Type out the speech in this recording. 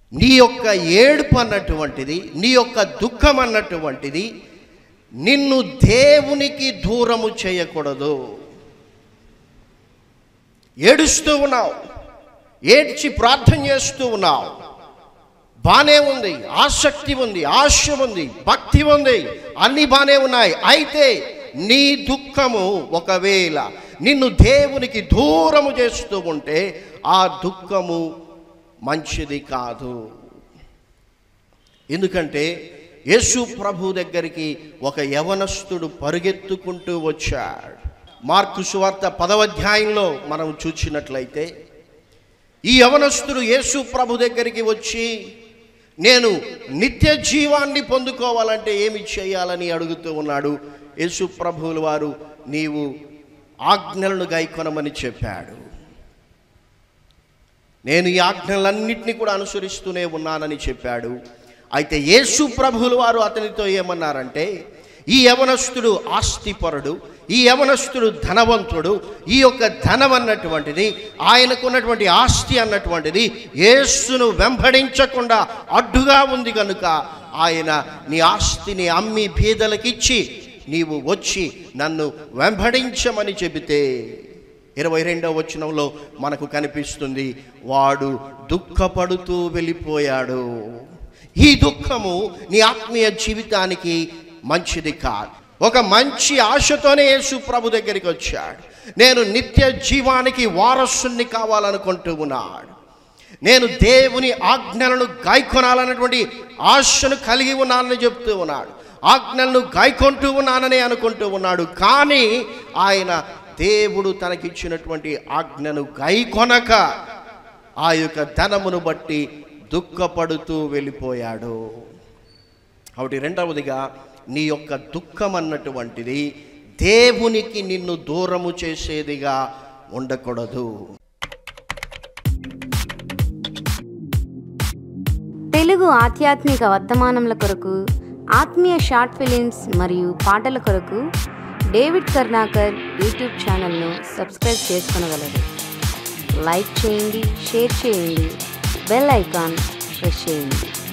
నీ యొక్క ఏడుపు అన్నటువంటిది నీ యొక్క దుఃఖం అన్నటువంటిది నిన్ను దేవునికి దూరము చేయకూడదు ఏడుస్తూ ఉన్నావు ఏడ్చి ప్రార్థన చేస్తూ ఉన్నావు బానే ఉంది ఆసక్తి ఉంది ఆశ ఉంది భక్తి ఉంది అన్ని బానే ఉన్నాయి అయితే నీ దుఃఖము ఒకవేళ నిన్ను దేవునికి దూరము చేస్తూ ఉంటే ఆ దుఃఖము మంచిది కాదు ఎందుకంటే యేసు ప్రభు దగ్గరికి ఒక యవనస్తుడు పరుగెత్తుకుంటూ వచ్చాడు మార్కు సువార్త పదవ అధ్యాయంలో మనం చూసినట్లయితే ఈ యవనస్తుడు యేసు ప్రభు దగ్గరికి వచ్చి నేను నిత్య జీవాన్ని పొందుకోవాలంటే ఏమి చేయాలని అడుగుతూ ఉన్నాడు యేసు ప్రభువుల వారు నీవు ఆజ్ఞలను గైకొనమని చెప్పాడు నేను ఈ ఆజ్ఞలన్నింటినీ కూడా అనుసరిస్తూనే ఉన్నానని చెప్పాడు అయితే యేసు ప్రభువుల వారు అతనితో ఏమన్నారంటే ఈ యవనస్తుడు ఆస్తిపరుడు ఈ యవనస్తుడు ధనవంతుడు ఈ యొక్క ధనం అన్నటువంటిది ఆయనకున్నటువంటి ఆస్తి అన్నటువంటిది యేసును వెంబడించకుండా అడ్డుగా ఉంది కనుక ఆయన నీ ఆస్తిని అమ్మి బీదలకిచ్చి నీవు వచ్చి నన్ను వెంబడించమని చెబితే ఇరవై రెండవ వచనంలో మనకు కనిపిస్తుంది వాడు దుఃఖపడుతూ వెళ్ళిపోయాడు ఈ దుఃఖము నీ ఆత్మీయ జీవితానికి మంచిది కాదు ఒక మంచి ఆశతోనే యేసు ప్రభు దగ్గరికి వచ్చాడు నేను నిత్య జీవానికి వారసుని కావాలనుకుంటూ ఉన్నాడు నేను దేవుని ఆజ్ఞలను గాయకొనాలన్నటువంటి ఆశను కలిగి ఉన్నానని చెప్తూ ఉన్నాడు ఆజ్ఞలను గాయకొంటూ ఉన్నానని అనుకుంటూ ఉన్నాడు కానీ ఆయన దేవుడు తనకిచ్చినటువంటి ఆజ్ఞను గైకొనక ఆ యొక్క ధనమును బట్టి దుఃఖపడుతూ వెళ్ళిపోయాడు కాబట్టి రెండవదిగా నీ యొక్క దుఃఖం అన్నటువంటిది దేవునికి నిన్ను దూరము చేసేదిగా ఉండకూడదు తెలుగు ఆధ్యాత్మిక వర్తమానముల కొరకు ఆత్మీయ షార్ట్ ఫిలిమ్స్ మరియు పాటల కొరకు డేవిడ్ కర్ణాకర్ యూట్యూబ్ ఛానల్ను సబ్స్క్రైబ్ చేసుకొనగలరు లైక్ చేయండి షేర్ చేయండి బెల్ ఐకాన్ ప్రెస్ చేయండి